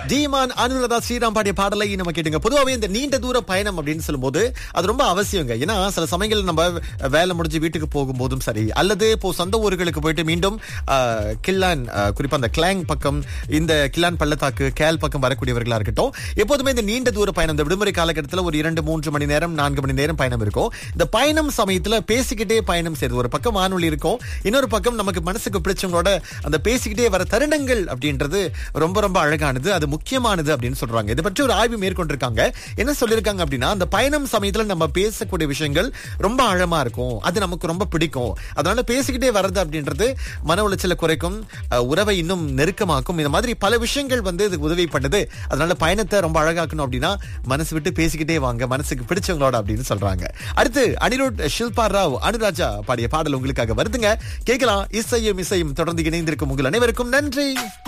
டீமான் அனுராதா ஸ்ரீராம் பாடிய பாடலை நம்ம கேட்டுங்க பொதுவாகவே இந்த நீண்ட தூர பயணம் அப்படின்னு சொல்லும்போது அது ரொம்ப அவசியங்க ஏன்னா சில சமயங்கள் நம்ம வேலை முடிஞ்சு வீட்டுக்கு போகும்போதும் சரி அல்லது இப்போ சொந்த ஊர்களுக்கு போயிட்டு மீண்டும் ஆஹ், கில்லான் ஆஹ், குறிப்பா அந்த கிளாங் பக்கம் இந்த கில்லான் பள்ளத்தாக்கு கேல் பக்கம் வரக்கூடியவர்களா இருக்கட்டும் எப்போதுமே இந்த நீண்ட தூர பயணம் இந்த விடுமுறை காலகட்டத்தில் ஒரு இரண்டு மூன்று மணி நேரம் நான்கு மணி நேரம் பயணம் இருக்கும் இந்த பயணம் சமயத்துல பேசிக்கிட்டே பயணம் செய்யுது ஒரு பக்கம் வானொலி இருக்கும் இன்னொரு பக்கம் நமக்கு மனசுக்கு பிடிச்சவங்களோட அந்த பேசிக்கிட்டே வர தருணங்கள் அப்படின்றது ரொம்ப ரொம்ப அழகானது அது முக்கியமானது அப்படின்னு சொல்றாங்க இதை பற்றி ஒரு ஆய்வு மேற்கொண்டிருக்காங்க என்ன சொல்லியிருக்காங்க அப்படின்னா அந்த பயணம் சமயத்துல நம்ம பேசக்கூடிய விஷயங்கள் ரொம்ப ஆழமா இருக்கும் அது நமக்கு ரொம்ப பிடிக்கும் அதனால பேசிக்கிட்டே வர்றது அப்படின்றது மன உளைச்சலை குறைக்கும் அஹ், உறவை இன்னும் நெருக்கமாக்கும் இந்த மாதிரி பல விஷயங்கள் வந்து இதுக்கு உதவி பண்ணுது அதனால பயணத்தை ரொம்ப அழகாக்கணும் அப்படின்னா மனசு விட்டு பேசிக்கிட்டே வாங்க மனசுக்கு பிடிச்சவங்களோட அப்படின்னு சொல்றாங்க அடுத்து அனிருத் ஷில்பா ராவ் அனுராஜா பாடிய பாடல் உங்களுக்காக வருதுங்க கேட்கலாம் இசையும் இசையும் தொடர்ந்து இணைந்திருக்கும் உங்கள் அனைவருக்கும் நன்றி